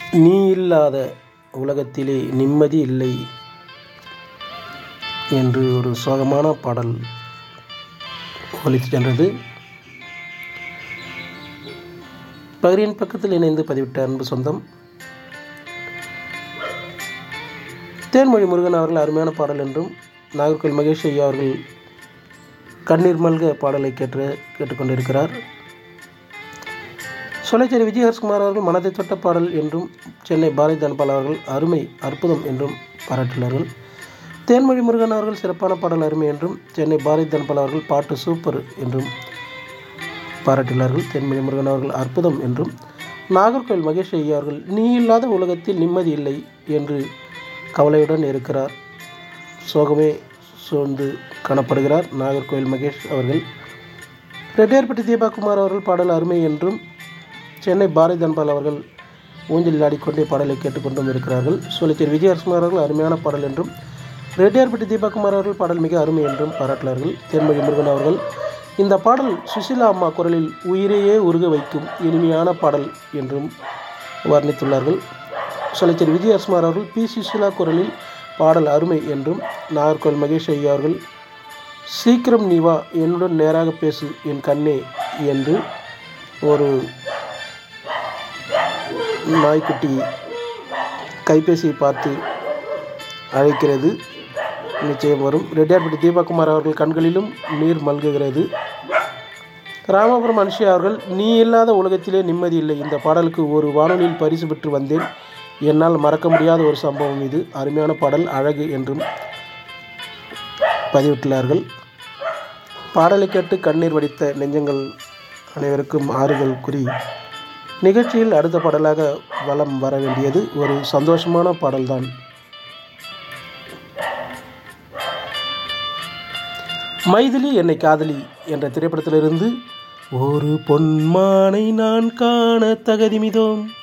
நீ இல்லாத உலகத்திலே நிம்மதி இல்லை என்று ஒரு சோகமான பாடல் ஒலித்து சென்றது பகிரின் பக்கத்தில் இணைந்து பதிவிட்ட அன்பு சொந்தம் தேன்மொழி முருகன் அவர்கள் அருமையான பாடல் என்றும் நாகர்கோவில் மகேஷ் ஐயா அவர்கள் கண்ணீர் மல்க பாடலை கேட்டு கேட்டுக்கொண்டிருக்கிறார் சொலைச்சேரி விஜயஹர்ஸ்குமார் அவர்கள் மனதை தொட்ட பாடல் என்றும் சென்னை பாரதி தனபால் அவர்கள் அருமை அற்புதம் என்றும் பாராட்டினார்கள் தேன்மொழி முருகன் அவர்கள் சிறப்பான பாடல் அருமை என்றும் சென்னை பாரதி தனபால் அவர்கள் பாட்டு சூப்பர் என்றும் பாராட்டினார்கள் தேன்மொழி முருகன் அவர்கள் அற்புதம் என்றும் நாகர்கோவில் மகேஷ் ஐயா அவர்கள் நீ இல்லாத உலகத்தில் நிம்மதி இல்லை என்று கவலையுடன் இருக்கிறார் சோகமே சூழ்ந்து காணப்படுகிறார் நாகர்கோவில் மகேஷ் அவர்கள் ரெட்டியார்பட்டி தீபாகுமார் அவர்கள் பாடல் அருமை என்றும் சென்னை பாரதி தன்பால் அவர்கள் ஊஞ்சலில் ஆடிக்கொண்டே பாடலை கேட்டுக்கொண்டும் இருக்கிறார்கள் சோலைச்சேரி விஜயரசுமார் அவர்கள் அருமையான பாடல் என்றும் ரெட்டியார்பட்டி தீபாகுமார் அவர்கள் பாடல் மிக அருமை என்றும் பாராட்டினார்கள் தேன்மொழி முருகன் அவர்கள் இந்த பாடல் சுசிலா அம்மா குரலில் உயிரையே உருக வைக்கும் இனிமையான பாடல் என்றும் வர்ணித்துள்ளார்கள் சொலைச்சேரி விஜயரசுமார் அவர்கள் பி சுசிலா குரலில் பாடல் அருமை என்றும் நாகர்கோவில் மகேஷ் ஐயா அவர்கள் சீக்கிரம் நீ வா என்னுடன் நேராக பேசு என் கண்ணே என்று ஒரு நாய்க்குட்டி கைபேசியை பார்த்து அழைக்கிறது நிச்சயம் வரும் ரெட்டியார்பட்டி தீபகுமார் அவர்கள் கண்களிலும் நீர் மல்குகிறது ராமபுரம் அனுஷியா அவர்கள் நீ இல்லாத உலகத்திலே நிம்மதி இல்லை இந்த பாடலுக்கு ஒரு வானொலியில் பரிசு பெற்று வந்தேன் என்னால் மறக்க முடியாத ஒரு சம்பவம் இது அருமையான பாடல் அழகு என்றும் பதிவிட்டுள்ளார்கள் பாடலை கேட்டு கண்ணீர் வடித்த நெஞ்சங்கள் அனைவருக்கும் ஆறுதல் கூறி நிகழ்ச்சியில் அடுத்த பாடலாக வலம் வர வேண்டியது ஒரு சந்தோஷமான பாடல்தான் மைதிலி என்னை காதலி என்ற திரைப்படத்திலிருந்து ஒரு பொன்மானை நான் காண தகுதிமிதோம்